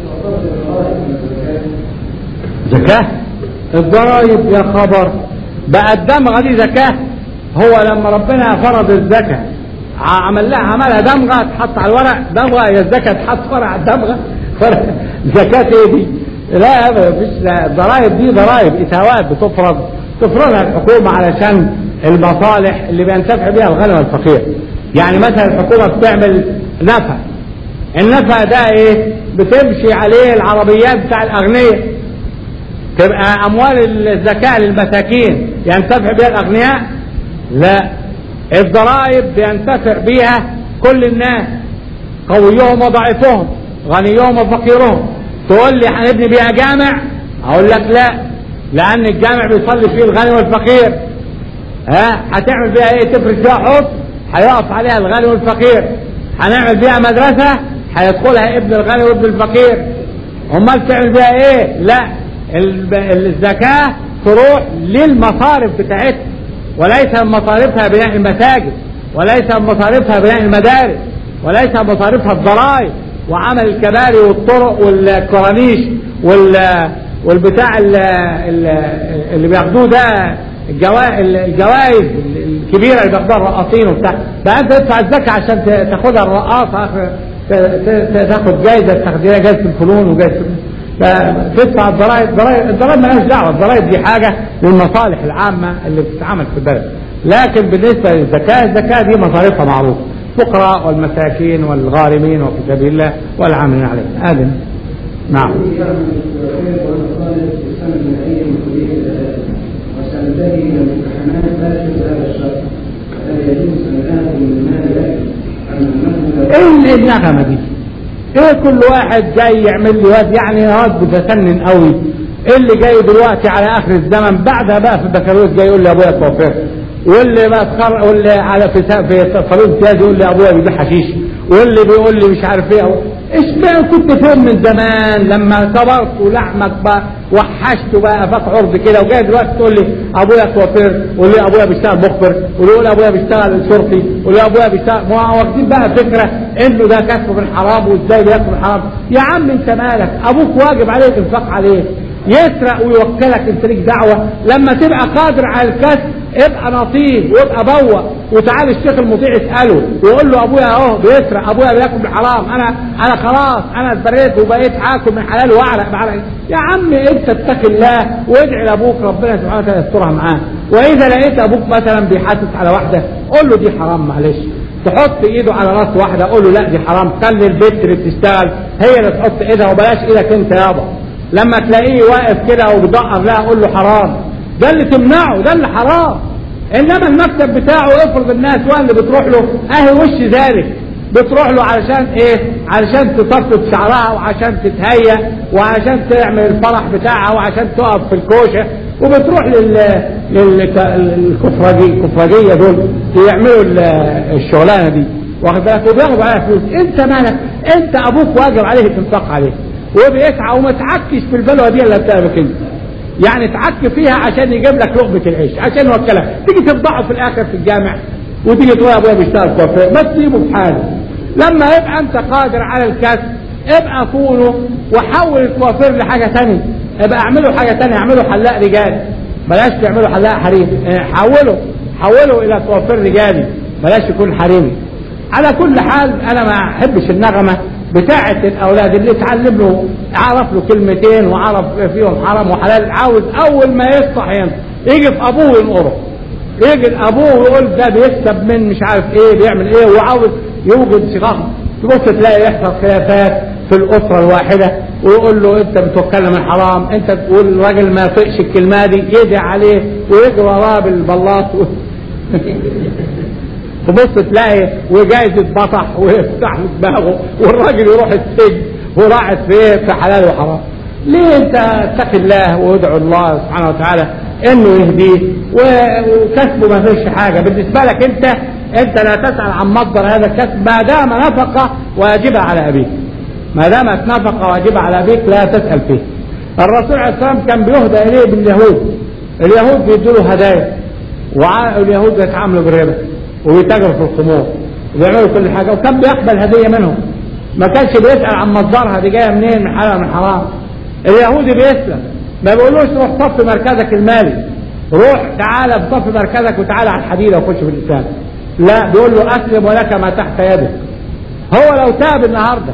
زكاة الضرايب يا خبر بقى الدمغة دي زكاة هو لما ربنا فرض الزكاة عمل لها عملها دمغة تحط على الورق دمغة هي الزكاة تحط ورق على الدمغة زكاة ايه دي؟ لا ابدا مفيش لا، الضرائب دي ضرائب اتاوات بتفرض تفرضها الحكومه علشان المصالح اللي بينتفع بها الغني والفقير يعني مثلا الحكومه بتعمل نفع النفع ده ايه بتمشي عليه العربيات بتاع الاغنياء تبقى اموال الزكاه للمساكين ينتفع بها الاغنياء لا الضرائب بينتفع بها كل الناس قويهم وضعيفهم غنيهم وفقيرهم تقول لي هنبني بيها جامع اقول لك لا لان الجامع بيصلي فيه الغني والفقير ها هتعمل بيها ايه تفرش فيها حوض هيقف عليها الغني والفقير هنعمل بيها مدرسة هيدخلها ابن الغني وابن الفقير امال تعمل بيها ايه لا الب- الزكاة تروح للمصارف بتاعتها وليس من مصارفها بناء المساجد وليس من مصارفها بناء المدارس وليس من مصارفها الضرائب وعمل الكباري والطرق والكورانيش وال والبتاع ال- ال- اللي بياخدوه ده الجوا- الجوائز الكبيره اللي بياخدوها الرقاصين وبتاع بقى انت تدفع الزكاه عشان ت- تاخدها الرقاصه آخر- ت- ت- تاخد جايزه تاخديها جايزه الفنون وجايزه فتدفع الضرائب الضرائب الضرائب مالهاش دعوه الضرائب دي حاجه للمصالح العامه اللي بتتعمل في البلد لكن بالنسبه للزكاه الزكاه دي مصاريفها معروفه الفقراء والمساكين والغارمين وفي سبيل الله والعاملين عليه هذا نعم وسننتهي الى الامتحانات لا هذا الشرط هل يجوز ان ناخذ من المال يكفي ام انه ايه النغمه دي ايه كل واحد جاي يعمل لي واد يعني واد متسنن قوي إيه اللي جاي دلوقتي على اخر الزمن بعدها بقى في البكالوريوس جاي يقول لي ابويا توفيت واللي بقى اتخرج واللي على في سا- في صالون امتياز يقول لي ابويا بيبيع حشيش واللي بيقول لي مش عارف ايه اشمعنى كنت فين من زمان لما صبرت ولحمك بقى وحشت بقى فات عرض كده وجاي دلوقتي تقول لي ابويا توفير واللي ابويا بيشتغل مخبر واللي يقول ابويا بيشتغل شرطي واللي ابويا بيشتغل ما هو واخدين بقى فكره انه ده كسب من حرام وازاي بياكل من حرام يا عم انت مالك ابوك واجب عليه الانفاق عليه يسرق ويوكلك انت ليك دعوه لما تبقى قادر على الكسب ابقى نصيب وابقى بوق وتعالى الشيخ المطيع اساله ويقول له ابويا اهو بيسرق ابويا بياكل بالحرام انا انا خلاص انا اتبريت وبقيت هاكل من حلال واعرق بعرق يا عم انت اتق الله وادعي لابوك ربنا سبحانه وتعالى يسترها معاه واذا لقيت ابوك مثلا بيحاسس على واحده قول له دي حرام معلش تحط ايده على راس واحده قول له لا دي حرام خلي البنت اللي بتشتغل هي اللي تحط ايدها وبلاش ايدك انت يابا لما تلاقيه واقف كده وبيدقر لها قول له حرام ده اللي تمنعه ده اللي حرام انما المكتب بتاعه افرض الناس وين اللي بتروح له اهي وش ذلك بتروح له علشان ايه علشان تطفف شعرها وعشان تتهيأ وعشان تعمل الفرح بتاعها وعشان تقف في الكوشه وبتروح لل للكفرجي الكفرجيه دول يعملوا ال- الشغلانه دي واخد بالك وبياخدوا عليها فلوس انت مالك انت ابوك واجب عليه الانفاق عليه وبيسعى وما تعكش في البلوه دي الا بتعمل كده يعني تعك فيها عشان يجيب لك لقمه العيش عشان يوكلك تيجي تفضحه في الاخر في الجامع وتيجي تقول يا ابويا بيشتغل كوافير ما تسيبه في حاله لما يبقى انت قادر على الكسب ابقى كونه وحول الكوافير لحاجه ثانيه ابقى اعمله حاجه ثانيه اعمله حلاق رجال بلاش تعمله حلاق حريم اه، حوله حوله الى كوافير رجالي بلاش يكون حريمي على كل حال انا ما احبش النغمه بتاعه الاولاد اللي اتعلم له عرف له كلمتين وعرف فيهم حرام وحلال عاوز اول ما يفتح ينطق يجي في ابوه ينقره يجي ابوه يقول ده بيكسب من مش عارف ايه بيعمل ايه وعاوز يوجد شغف تبص تلاقي يحصل خلافات في الاسره الواحده ويقول له انت بتتكلم الحرام انت تقول الراجل ما يطيقش الكلمه دي يدعي عليه ويجري وراه بالبلاط تبص تلاقي وجايز يتبطح ويفتح له دماغه والراجل يروح السجن وراحت في ايه في حلال وحرام ليه انت اتق الله وادعو الله سبحانه وتعالى انه يهديه و- وكسبه ما فيش حاجه بالنسبه لك انت انت لا تسال عن مصدر هذا الكسب ما دام نفقه واجبه على ابيك ما دامت نفقه واجبه على ابيك لا تسال فيه الرسول عليه الصلاه والسلام كان بيهدى اليه باليهود اليهود بيدوا له هدايا واليهود بيتعاملوا بالربا وبيتاجروا في الخمور وبيعملوا كل حاجه وكان بيقبل هديه منهم ما كانش بيسال عن مصدرها دي جايه منين من حلال من حرام اليهودي بيسلم ما بيقولوش روح صف مركزك المالي روح تعالى بصف مركزك وتعالى على الحديده وخش في الاسلام لا بيقول له اسلم ولك ما تحت يدك هو لو تاب النهارده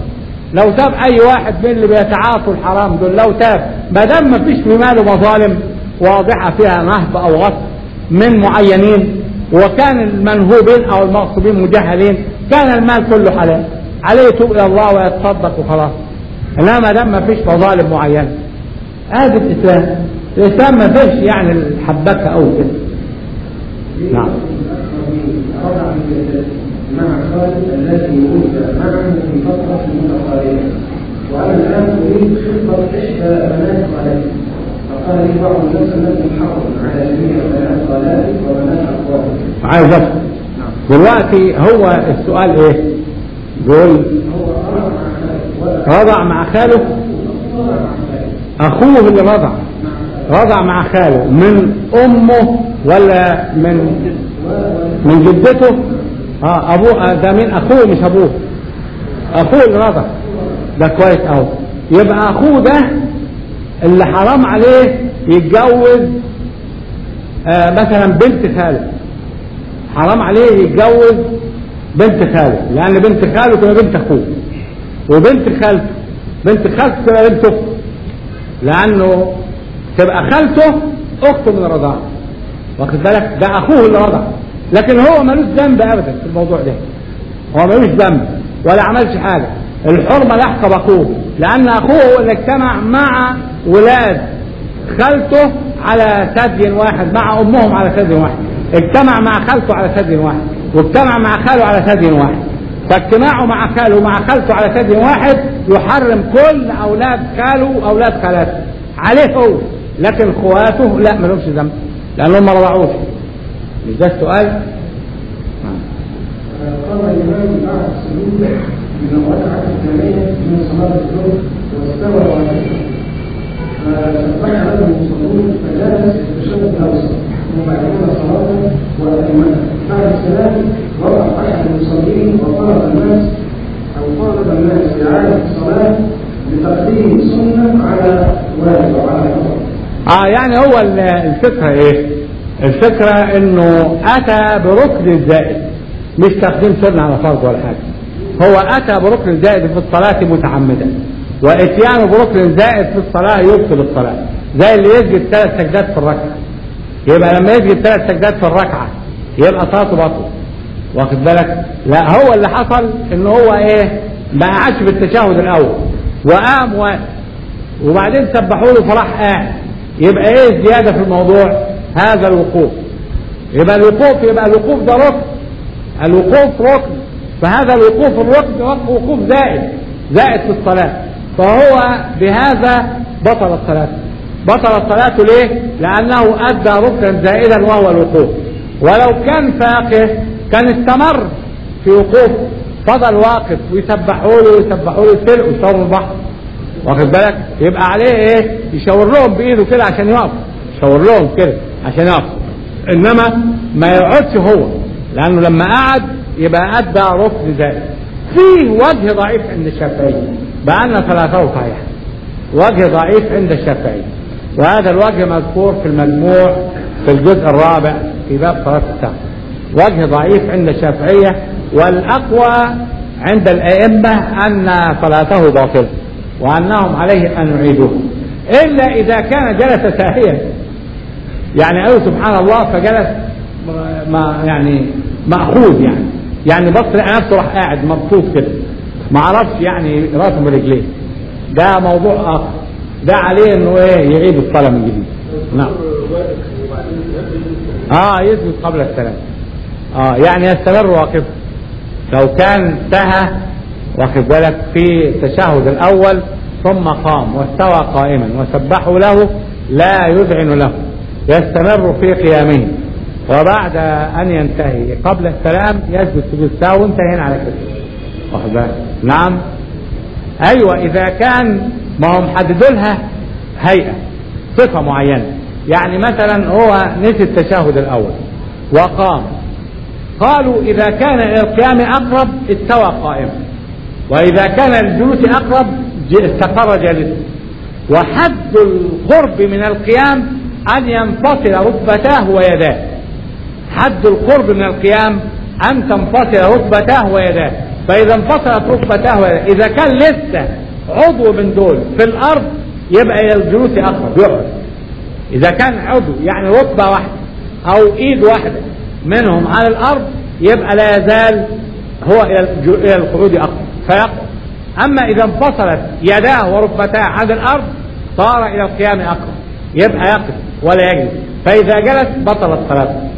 لو تاب اي واحد من اللي بيتعاطوا الحرام دول لو تاب ما دام ما فيش في ماله مظالم واضحه فيها نهب او غصب من معينين وكان المنهوبين او المغصوبين مجهلين كان المال كله حلال عليه يتوب الى الله ويتصدق وخلاص انما ما دام ما فيش مظالم معينه هذا الاسلام الاسلام ما فيش يعني الحبكه او كده نعم رفع مع خالد الذي وجد معه في فترة متقاربة وأنا الآن أريد خطة إحدى بنات خالتي فقال لي بعض الناس أنه حق على جميع بنات خالاتي وبنات أخواتي عايز افهم دلوقتي هو السؤال ايه بيقول هو رفع مع خالد رضع مع خاله ورفع مع خالد اخوه اللي رضع رضع مع خاله من امه ولا من من جدته اه ابوه آه، ده مين اخوه مش ابوه اخوه اللي رضع ده كويس قوي يبقى اخوه ده اللي حرام عليه يتجوز آه مثلا بنت خاله حرام عليه يتجوز بنت خاله لان بنت خاله تبقى بنت اخوه وبنت خالته بنت خالته تبقى بنت اخته لانه تبقى خالته اخته من الرضاعه واخد بالك ده اخوه اللي رضع لكن هو ملوش ذنب ابدا في الموضوع ده هو ملوش ذنب ولا عملش حاجه الحرمه لاحقه باخوه لان اخوه هو اللي اجتمع مع ولاد خالته على ثدي واحد مع امهم على ثدي واحد اجتمع مع خالته على ثدي واحد واجتمع مع خاله على ثدي واحد فاجتماعه مع خاله ومع خالته على ثدي واحد يحرم كل اولاد خاله واولاد خالاته عليه هو لكن اخواته لا ملهمش ذنب لانهم ما رضعوش مش ده السؤال؟ قال الإمام بعد السجود من الركعة الثانية من صلاة الظهر واستوى واحدا فسبح له المصلون فجلس في التشهد الأوسط ثم أكمل صلاته وأتمها بعد السلام وقف أحد المصلين وطلب الناس أو طالب الناس إعادة الصلاة لتقديم سنة على واجب أو على فرض اه يعني هو ال- الفكرة ايه الفكرة انه اتى بركن زائد مش تقديم سنة على فرض ولا حاجة هو اتى بركن زائد في الصلاة متعمدا واتيانه بركن زائد في الصلاة يبطل الصلاة زي اللي يسجد ثلاث سجدات في الركعة يبقى لما يسجد ثلاث سجدات في الركعة يبقى صلاته بطل واخد بالك لا هو اللي حصل ان هو ايه ما قعدش بالتشهد الاول وقام واقف وبعدين سبحوا له فراح قاعد يبقى ايه الزياده في الموضوع هذا الوقوف يبقى الوقوف يبقى الوقوف ده ركن الوقوف ركن فهذا الوقوف الركن وقف وقوف زائد زائد في الصلاه فهو بهذا بطل الصلاه بطل الصلاه ليه لانه ادى ركنا زائدا وهو الوقوف ولو كان فاقه كان استمر في وقوف فضل واقف ويسبحوا له ويسبحوا له السلق ويشربوا البحر واخد بالك يبقى عليه ايه يشاور لهم بايده كده عشان يقف يشاور لهم كده عشان يقف انما ما يقعدش هو لانه لما قعد يبقى ادى ركن زائد فيه وجه ضعيف عند الشافعي بان صلاته صحيحه وجه ضعيف عند الشافعي وهذا الوجه مذكور في المجموع في الجزء الرابع في باب صلاه السهو وجه ضعيف عند الشافعيه والاقوى عند الائمه ان صلاته باطله وأنهم عليه أن يعيدوه إلا إذا كان جلس ساهيا يعني قالوا سبحان الله فجلس ما يعني مأخوذ يعني يعني بص لقى نفسه راح قاعد مبسوط كده ما عرفش يعني راسه برجليه ده موضوع آخر ده عليه انه ايه يعيد الصلاة من جديد نعم اه يسجد قبل السلام اه يعني يستمر واقفا لو كان سهى واخد بالك في التشهد الاول ثم قام واستوى قائما وسبحوا له لا يذعن له يستمر في قيامه وبعد ان ينتهي قبل السلام يسجد سجود سهو وانتهينا على كده واخد بالك نعم ايوه اذا كان ما هم حددوا لها هيئه صفه معينه يعني مثلا هو نسي التشهد الاول وقام قالوا اذا كان الى القيام اقرب استوى قائما وإذا كان الجلوس أقرب ج- استقر جالسا وحد القرب من القيام أن ينفصل ركبتاه ويداه حد القرب من القيام أن تنفصل ركبتاه ويداه فإذا انفصلت ركبتاه إذا كان لسه عضو من دول في الأرض يبقى إلى الجلوس أقرب يقعد إذا كان عضو يعني ركبة واحدة أو إيد واحدة منهم على الأرض يبقى لا يزال هو إلى الج- إلى القعود أقرب فيقعد أما إذا انفصلت يداه وركبتاه عن الأرض صار إلى القيام أقرب يبقى يقف ولا يجلس فإذا جلس بطلت صلاته